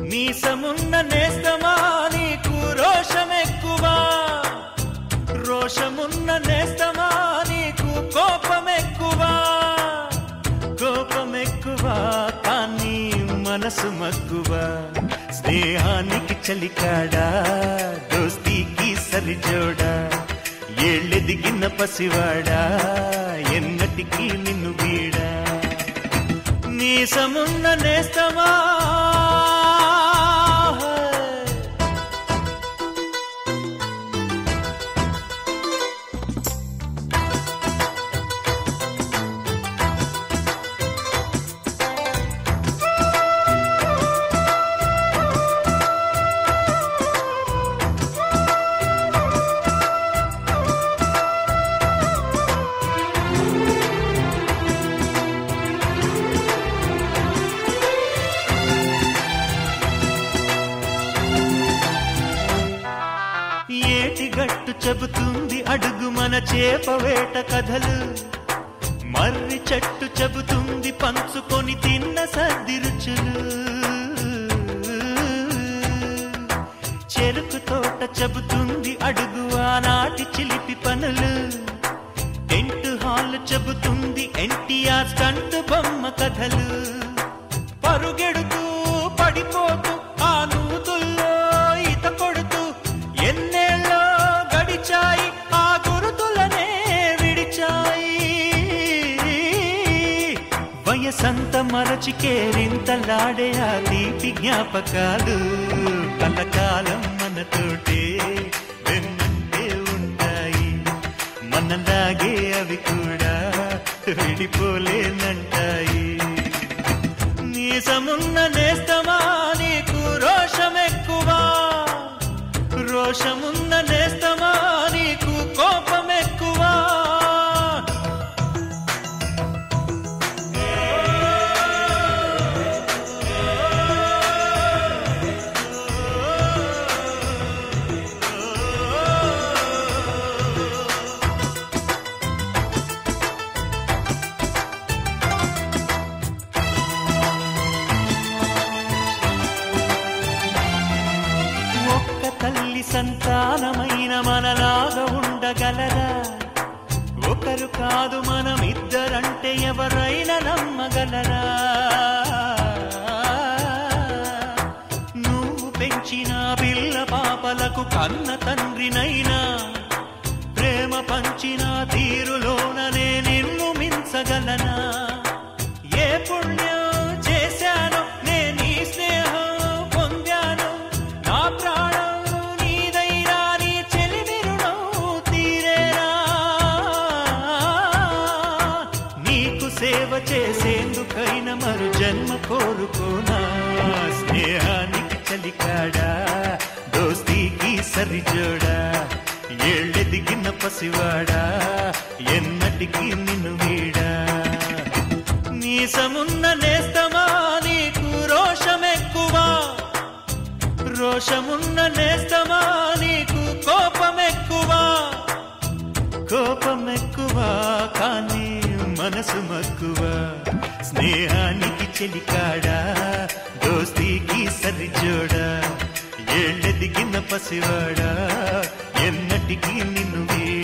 మీసమున్న నేస్తమా నీకు రోషమెక్కువా రోషమున్న నేస్తమా నీకు కోపమెక్కువా కోపమెక్కువా కానీ మనసు మక్కువా స్నేహానికి చలికాడా దోస్తీకి సరిజోడా ఏళ్ళెదిగిన పసివాడా ఎన్నటికీ నిన్ను వీడా నీసమున్న నేస్తమా ఏటిగట్టు చెబుతుంది అడుగు మన చేపవేట కథలు మర్రి చెట్టు చెబుతుంది పంచుకొని తిన్న సర్ది రుచులు చెరుకు తోట చెబుతుంది అడుగు ఆనాటి చిలిపి పనులు టెంట్ హాల్ చెబుతుంది ఎన్టీఆర్ స్టంట్ బొమ్మ కథలు పరుగెడుతూ పడిపోతూ ఆ నూతుల్లో ఈత కొడుతూ ఎన్నేళ్ళో గడిచాయి ఆ గురుతులనే విడిచాయి వయసంత మరచి కేరింతలాడే ఆ తీపి జ్ఞాపకాలు కలకాలం మనతోటే వెన్నంటే ఉంటాయి మనలాగే అవి కూడా విడిపోలేనంటాయి నీసమున్న నేస్తమా నీకు రోషమెక్కువా రోషమున్న నేస్తమా నీకు కోపమెక్కువా ఒక్క తల్లి సంతానమైన మనలాగా ఉండగలరా ఒకరు కాదు మనం ఇద్దరంటే ఎవరైనా నమ్మగలరా నువ్వు పెంచిన పిల్ల పాపలకు కన్న తండ్రినైనా ప్రేమ పంచిన తీరులోననే నిన్ను మించగలనా ఏ పుణ్యం చేశాను నేను ఈ స్నేహం పొందాను నా ప్రాణం నీదైనా నీ చెలిమి రుణం తీరేనా నీకు సేవ చేసేందుకైనా మరు జన్మ కోరుకోనా స్నేహానికి చలికాడా దోస్తీకి సరిజోడా ఏళ్ళెదిగిన పసివాడా ఎన్నటికీ నిన్ను వీడా నీసమున్న నేస్తమా నీకు రోషమెక్కువా రోషమున్న నేస్తమా నీకు కోపమెక్కువా కోపమెక్కువా కానీ మనసు మక్కువ స్నేహానికి చెలికాడా దోస్తీకి సరిజోడా ఏళ్ళెదిగిన పసివాడా ఎన్నటికీ నిన్ను వీడా